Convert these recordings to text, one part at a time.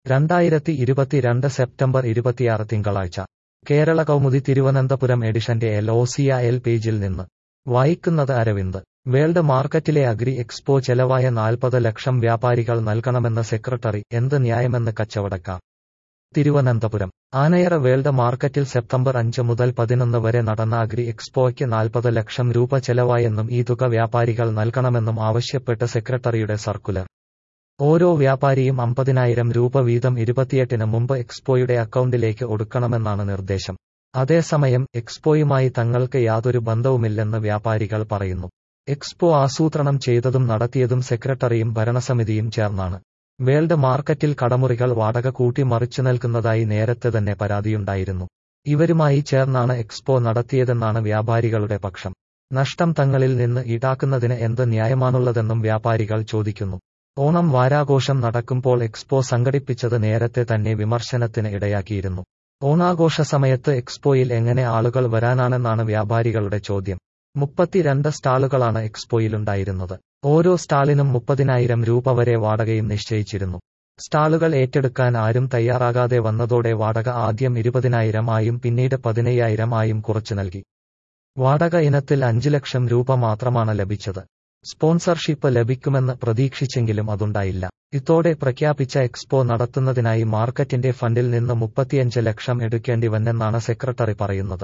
രണ്ടായിരത്തി ഇരുപത്തിരണ്ട് സെപ്റ്റംബർ ഇരുപത്തിയാറ് തിങ്കളാഴ്ച കേരള കൗമുദി തിരുവനന്തപുരം എഡിഷന്റെ എൽ ഒ സി എൽ പേജിൽ നിന്ന് വായിക്കുന്നത് അരവിന്ദ് വേൾഡ് മാർക്കറ്റിലെ അഗ്രി എക്സ്പോ ചെലവായ നാൽപ്പത് ലക്ഷം വ്യാപാരികൾ നൽകണമെന്ന് സെക്രട്ടറി എന്ത് ന്യായമെന്ന് കച്ചവടക്കാർ തിരുവനന്തപുരം ആനയറ വേൾഡ് മാർക്കറ്റിൽ സെപ്റ്റംബർ അഞ്ച് മുതൽ പതിനൊന്ന് വരെ നടന്ന അഗ്രി എക്സ്പോയ്ക്ക് നാൽപ്പത് ലക്ഷം രൂപ ചെലവായെന്നും ഈ തുക വ്യാപാരികൾ നൽകണമെന്നും ആവശ്യപ്പെട്ട് സെക്രട്ടറിയുടെ സർക്കുലർ ഓരോ വ്യാപാരിയും അമ്പതിനായിരം രൂപ വീതം ഇരുപത്തിയെട്ടിന് മുമ്പ് എക്സ്പോയുടെ അക്കൗണ്ടിലേക്ക് ഒടുക്കണമെന്നാണ് നിർദ്ദേശം അതേസമയം എക്സ്പോയുമായി തങ്ങൾക്ക് യാതൊരു ബന്ധവുമില്ലെന്ന് വ്യാപാരികൾ പറയുന്നു എക്സ്പോ ആസൂത്രണം ചെയ്തതും നടത്തിയതും സെക്രട്ടറിയും ഭരണസമിതിയും ചേർന്നാണ് വേൾഡ് മാർക്കറ്റിൽ കടമുറികൾ വാടക കൂട്ടി മറിച്ചു നൽകുന്നതായി നേരത്തെ തന്നെ പരാതിയുണ്ടായിരുന്നു ഇവരുമായി ചേർന്നാണ് എക്സ്പോ നടത്തിയതെന്നാണ് വ്യാപാരികളുടെ പക്ഷം നഷ്ടം തങ്ങളിൽ നിന്ന് ഈടാക്കുന്നതിന് എന്ത് ന്യായമാണുള്ളതെന്നും വ്യാപാരികൾ ചോദിക്കുന്നു ഓണം വാരാഘോഷം നടക്കുമ്പോൾ എക്സ്പോ സംഘടിപ്പിച്ചത് നേരത്തെ തന്നെ വിമർശനത്തിന് ഇടയാക്കിയിരുന്നു ഓണാഘോഷ സമയത്ത് എക്സ്പോയിൽ എങ്ങനെ ആളുകൾ വരാനാണെന്നാണ് വ്യാപാരികളുടെ ചോദ്യം മുപ്പത്തിരണ്ട് സ്റ്റാളുകളാണ് എക്സ്പോയിലുണ്ടായിരുന്നത് ഓരോ സ്റ്റാളിനും മുപ്പതിനായിരം രൂപ വരെ വാടകയും നിശ്ചയിച്ചിരുന്നു സ്റ്റാളുകൾ ഏറ്റെടുക്കാൻ ആരും തയ്യാറാകാതെ വന്നതോടെ വാടക ആദ്യം ഇരുപതിനായിരം ആയും പിന്നീട് പതിനയ്യായിരം ആയും കുറച്ചു നൽകി വാടക ഇനത്തിൽ അഞ്ചു ലക്ഷം രൂപ മാത്രമാണ് ലഭിച്ചത് സ്പോൺസർഷിപ്പ് ലഭിക്കുമെന്ന് പ്രതീക്ഷിച്ചെങ്കിലും അതുണ്ടായില്ല ഇതോടെ പ്രഖ്യാപിച്ച എക്സ്പോ നടത്തുന്നതിനായി മാർക്കറ്റിന്റെ ഫണ്ടിൽ നിന്ന് മുപ്പത്തിയഞ്ച് ലക്ഷം എടുക്കേണ്ടി വന്നെന്നാണ് സെക്രട്ടറി പറയുന്നത്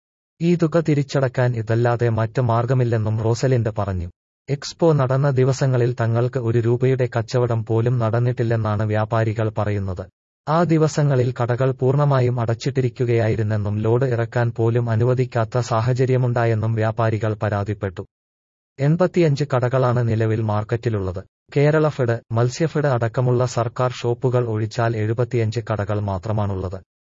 ഈ തുക തിരിച്ചടക്കാൻ ഇതല്ലാതെ മറ്റ് മാർഗമില്ലെന്നും റോസലിൻഡ് പറഞ്ഞു എക്സ്പോ നടന്ന ദിവസങ്ങളിൽ തങ്ങൾക്ക് ഒരു രൂപയുടെ കച്ചവടം പോലും നടന്നിട്ടില്ലെന്നാണ് വ്യാപാരികൾ പറയുന്നത് ആ ദിവസങ്ങളിൽ കടകൾ പൂർണ്ണമായും അടച്ചിട്ടിരിക്കുകയായിരുന്നെന്നും ലോഡ് ഇറക്കാൻ പോലും അനുവദിക്കാത്ത സാഹചര്യമുണ്ടായെന്നും വ്യാപാരികൾ പരാതിപ്പെട്ടു എൺപത്തിയഞ്ച് കടകളാണ് നിലവിൽ മാർക്കറ്റിലുള്ളത് കേരള ഫെഡ് മത്സ്യഫെഡ് അടക്കമുള്ള സർക്കാർ ഷോപ്പുകൾ ഒഴിച്ചാൽ എഴുപത്തിയഞ്ച് കടകൾ മാത്രമാണുള്ളത്